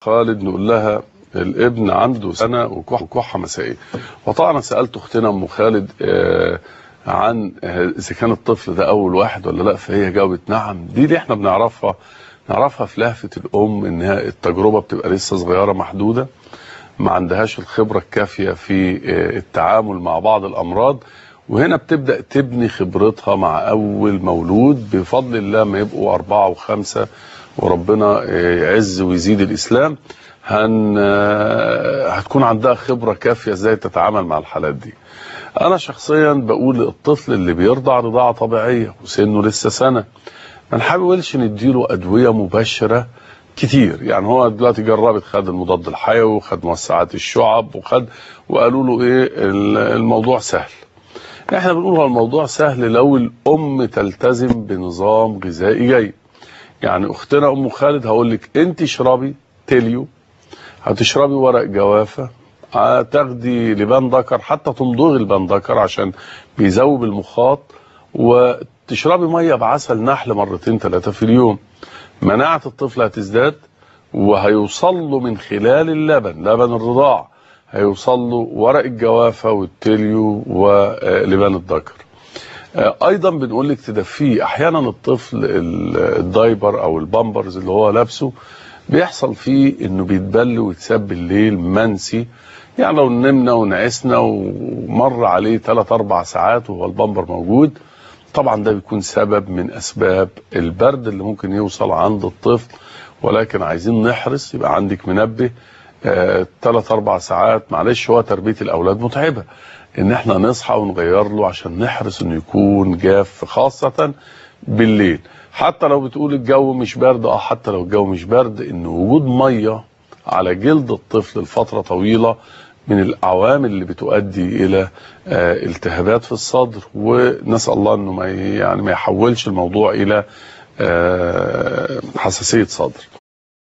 خالد نقول لها الابن عنده سنة وكحة مسائية وطبعا سألت أختنا أم خالد آه عن إذا كان الطفل ده أول واحد ولا لا فهي جاوبت نعم دي اللي احنا بنعرفها نعرفها في لهفة الأم إنها التجربة بتبقى لسه صغيرة محدودة ما عندهاش الخبرة الكافية في التعامل مع بعض الأمراض وهنا بتبدأ تبني خبرتها مع أول مولود بفضل الله ما يبقوا أربعة وخمسة وربنا يعز ويزيد الإسلام هن هتكون عندها خبرة كافية ازاي تتعامل مع الحالات دي انا شخصيا بقول الطفل اللي بيرضع رضاعة طبيعية وسنه لسه سنة ما نحاولش نديله ادوية مباشرة كتير يعني هو دلوقتي جربت خد المضاد الحيوي وخد موسعات الشعب وخد وقالوا له ايه الموضوع سهل احنا بنقول هو الموضوع سهل لو الام تلتزم بنظام غذائي جيد يعني اختنا ام خالد هقول لك انت اشربي تليو هتشربي ورق جوافه هتاخدي لبان ذكر حتى تمضغي اللبان ذكر عشان بيذوب المخاط وتشربي ميه بعسل نحل مرتين ثلاثه في اليوم مناعه الطفل هتزداد وهيوصل له من خلال اللبن لبن الرضاع هيوصل له ورق الجوافه والتليو ولبان الذكر ايضا بنقول لك تدفيه احيانا الطفل الدايبر او البامبرز اللي هو لابسه بيحصل فيه انه بيتبل ويتساب بالليل منسي يعني لو نمنا ونعسنا ومر عليه 3 4 ساعات وهو البامبر موجود طبعا ده بيكون سبب من اسباب البرد اللي ممكن يوصل عند الطفل ولكن عايزين نحرص يبقى عندك منبه 3 4 ساعات معلش هو تربيه الاولاد متعبه ان احنا نصحى ونغير له عشان نحرص انه يكون جاف خاصه بالليل حتى لو بتقول الجو مش برد اه حتى لو الجو مش برد ان وجود ميه على جلد الطفل لفتره طويله من العوامل اللي بتؤدي الى آه التهابات في الصدر ونسال الله انه ما يعني ما يحولش الموضوع الى آه حساسيه صدر